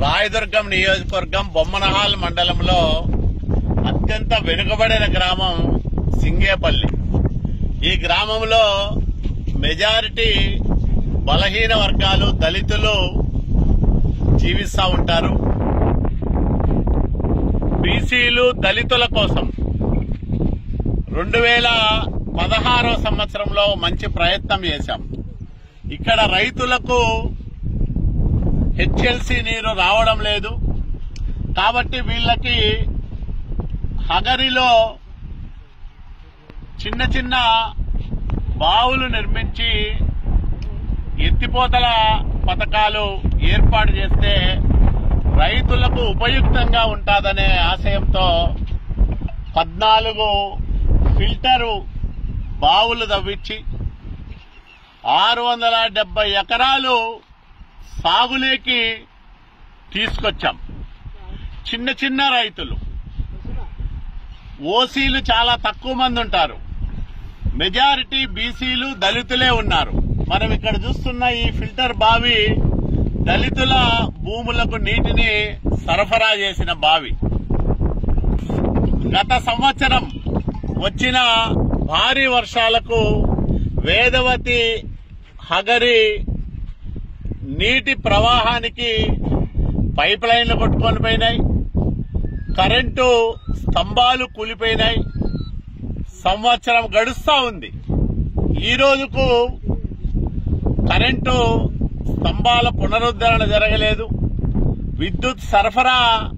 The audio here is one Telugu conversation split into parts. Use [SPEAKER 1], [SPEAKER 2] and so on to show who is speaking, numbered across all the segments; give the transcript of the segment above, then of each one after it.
[SPEAKER 1] రాయదుర్గం నియోజకవర్గం బొమ్మనహాల్ మండలంలో అత్యంత వెనుకబడిన గ్రామం సింగేపల్లి ఈ గ్రామంలో మెజారిటీ బలహీన వర్గాలు దళితులు జీవిస్తూ ఉంటారు బీసీలు దళితుల కోసం రెండు వేల పదహారో సంవత్సరంలో మంచి ప్రయత్నం చేశాం ఇక్కడ రైతులకు హెచ్ఎల్సి నీరు రావడం లేదు కాబట్టి వీళ్ళకి హగరిలో చిన్న చిన్న బావులు నిర్మించి ఎత్తిపోతల పథకాలు ఏర్పాటు చేస్తే రైతులకు ఉపయుక్తంగా ఉంటుందనే ఆశయంతో పద్నాలుగు ఫిల్టరు బావులు తవ్వించి ఆరు వందల డెబ్బై ఎకరాలు సాగులేకి తీసుకొచ్చాం చిన్న చిన్న రైతులు ఓసీలు చాలా తక్కువ మంది ఉంటారు మెజారిటీ బీసీలు దళితులే ఉన్నారు మనం ఇక్కడ చూస్తున్న ఈ ఫిల్టర్ బావి దళితుల భూములకు నీటిని సరఫరా చేసిన బావి గత సంవత్సరం వచ్చిన భారీ వర్షాలకు వేదవతి హగరి నీటి ప్రవాహానికి పైప్ లైన్లు కొట్టుకొని పోయినాయి కరెంటు స్తంభాలు కూలిపోయినాయి సంవత్సరం గడుస్తా ఉంది ఈ రోజుకు కరెంటు స్తంభాల పునరుద్ధరణ జరగలేదు విద్యుత్ సరఫరా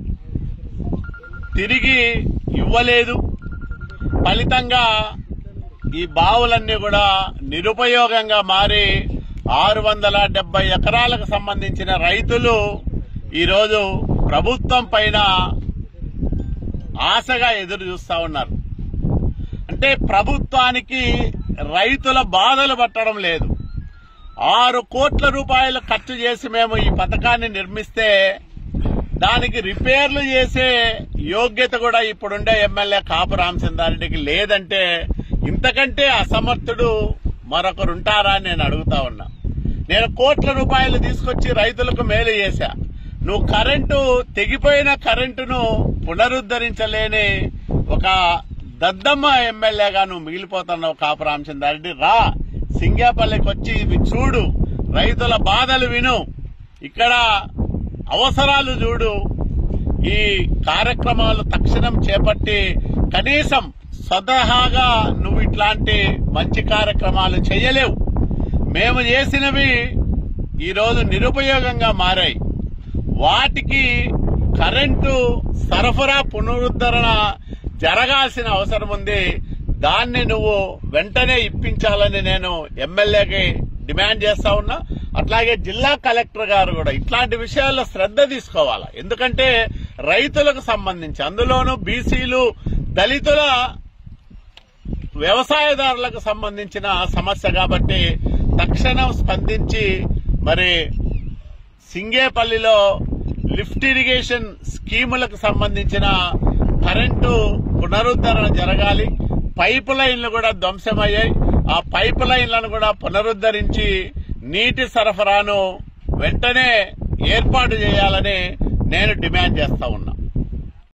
[SPEAKER 1] తిరిగి ఇవ్వలేదు ఫలితంగా ఈ బావులన్నీ కూడా నిరుపయోగంగా మారి ఆరు వందల డెబ్బై ఎకరాలకు సంబంధించిన రైతులు ఈరోజు ప్రభుత్వం పైన ఆశగా ఎదురు చూస్తా ఉన్నారు అంటే ప్రభుత్వానికి రైతుల బాధలు పట్టడం లేదు ఆరు కోట్ల రూపాయలు ఖర్చు చేసి మేము ఈ పథకాన్ని నిర్మిస్తే దానికి రిపేర్లు చేసే యోగ్యత కూడా ఇప్పుడుండే ఎమ్మెల్యే కాపు రామచంద్రారెడ్డికి లేదంటే ఇంతకంటే అసమర్థుడు మరొకరుంటారా అని నేను అడుగుతా ఉన్నా నేను కోట్ల రూపాయలు తీసుకొచ్చి రైతులకు మేలు చేశా నువ్వు కరెంటు తెగిపోయిన కరెంటును పునరుద్ధరించలేని ఒక దద్దమ్మ ఎమ్మెల్యేగా నువ్వు మిగిలిపోతున్నావు కాపు రామచంద్రారెడ్డి రా సింగేపల్లికి వచ్చి ఇవి చూడు రైతుల బాధలు విను ఇక్కడ అవసరాలు చూడు ఈ కార్యక్రమాలు తక్షణం చేపట్టి కనీసం స్వతహాగా నువ్వు ఇట్లాంటి మంచి కార్యక్రమాలు చేయలేవు మేము చేసినవి ఈరోజు నిరుపయోగంగా మారాయి వాటికి కరెంటు సరఫరా పునరుద్ధరణ జరగాల్సిన అవసరం ఉంది దాన్ని నువ్వు వెంటనే ఇప్పించాలని నేను ఎమ్మెల్యేకి డిమాండ్ చేస్తా ఉన్నా అట్లాగే జిల్లా కలెక్టర్ గారు కూడా ఇట్లాంటి విషయాల్లో శ్రద్ధ తీసుకోవాలా ఎందుకంటే రైతులకు సంబంధించి అందులోనూ బీసీలు దళితుల వ్యవసాయదారులకు సంబంధించిన సమస్య కాబట్టి తక్షణం స్పందించి మరి సింగేపల్లిలో లిఫ్ట్ ఇరిగేషన్ స్కీములకు సంబంధించిన కరెంటు పునరుద్ధరణ జరగాలి పైప్ లైన్లు కూడా ధ్వంసమయ్యాయి ఆ పైప్ లైన్లను కూడా పునరుద్ధరించి నీటి సరఫరాను వెంటనే ఏర్పాటు చేయాలని నేను డిమాండ్ చేస్తా ఉన్నా